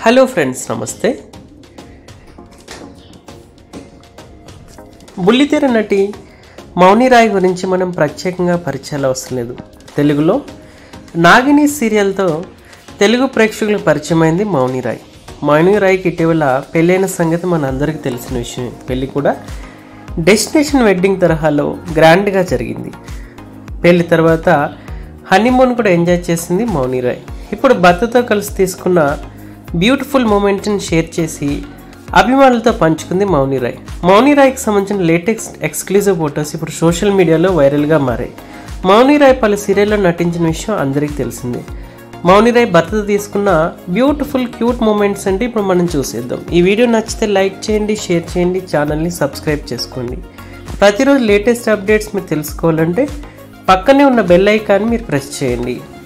hello friends నమస్తే బుల్లితెర నటి మౌనిరాయ్ గురించి మనం ప్రత్యేకంగా పరిచయాలు అవసరం లేదు తెలుగులో నాగిని సీరియల్తో తెలుగు ప్రేక్షకులకు పరిచయమైంది మౌనిరాయ్ మౌనిరాయ్కి ఇటీవల పెళ్ళైన సంగతి మన అందరికీ తెలిసిన విషయం పెళ్ళి కూడా డెస్టినేషన్ వెడ్డింగ్ తరహాలో గ్రాండ్గా జరిగింది పెళ్లి తర్వాత హనీమూన్ కూడా ఎంజాయ్ చేసింది మౌనిరాయ్ ఇప్పుడు భర్తతో కలిసి తీసుకున్న బ్యూటిఫుల్ మూమెంట్ని షేర్ చేసి అభిమానులతో పంచుకుంది మౌనిరాయ్ మౌనిరాయ్కి సంబంధించిన లేటెస్ట్ ఎక్స్క్లూజివ్ ఫొటోస్ ఇప్పుడు సోషల్ మీడియాలో వైరల్గా మారాయి మౌనిరాయ్ పలు సీరియల్లో నటించిన విషయం అందరికీ తెలిసిందే మౌనిరాయ్ భర్తతో తీసుకున్న బ్యూటిఫుల్ క్యూట్ మూమెంట్స్ అంటే ఇప్పుడు మనం చూసేద్దాం ఈ వీడియో నచ్చితే లైక్ చేయండి షేర్ చేయండి ఛానల్ని సబ్స్క్రైబ్ చేసుకోండి ప్రతిరోజు లేటెస్ట్ అప్డేట్స్ మీరు తెలుసుకోవాలంటే పక్కనే ఉన్న బెల్ ఐకాన్ మీరు ప్రెస్ చేయండి